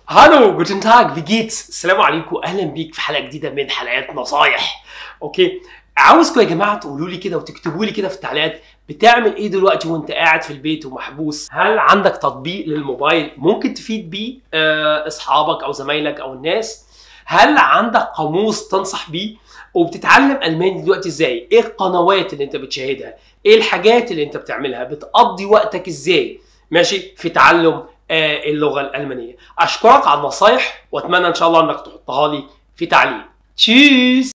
هالو جوتن تاج في جيتس السلام عليكم اهلا بيك في حلقه جديده من حلقات نصايح اوكي عاوزكم يا جماعه تقولوا لي كده وتكتبوا لي كده في التعليقات بتعمل ايه دلوقتي وانت قاعد في البيت ومحبوس هل عندك تطبيق للموبايل ممكن تفيد بيه آه، اصحابك او زمايلك او الناس هل عندك قاموس تنصح بيه وبتتعلم الماني دلوقتي ازاي ايه القنوات اللي انت بتشاهدها ايه الحاجات اللي انت بتعملها بتقضي وقتك ازاي ماشي في تعلم آه، اللغه الالمانيه اشكرك على النصايح واتمنى ان شاء الله انك تحطها لي في تعليق تشيز